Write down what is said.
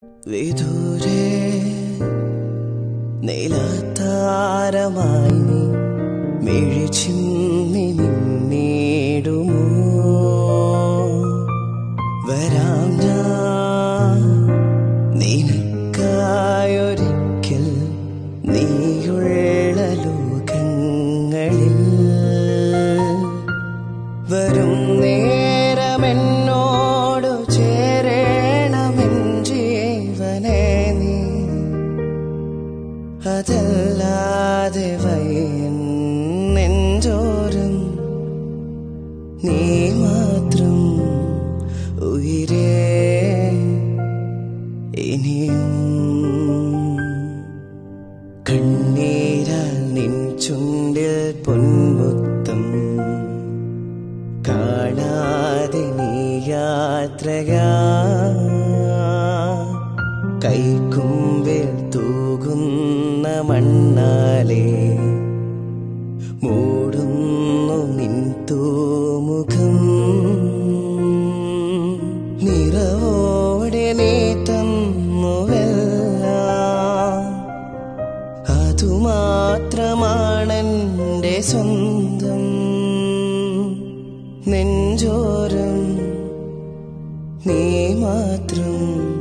വിദൂരെ നീലത്താരമായി നീ മിഴിച്ചിന്നി നിന്നിടുമോ വരാം ഞാൻ നിനക്കായൊരിക്കൽ നീയുള്ള ലോകങ്ങളിൽ വരും നേരമെന്നോടു ചേരണമെൻ ജീവനെ നീ അതല്ലാതെ വയ്യൻ നെഞ്ചോരം നീ മാത്രം ഉയരേ ഇനിയും കണ്ണീരാൽ നിൻ ചുണ്ടിൽ പൊന്മുത്തം കാണാതെ നീ യാത്രയാ കൈക്കുമ്പിൽ തൂകുന്ന മണ്ണാലേ മൂടുന്നു നിൻ തൂമുഖം നിറവോടെ നീ തന്നുവെല്ലാം അതുമാത്രമാണെന്റെ സ്വന്തം നെഞ്ചോരം നീ മാത്രം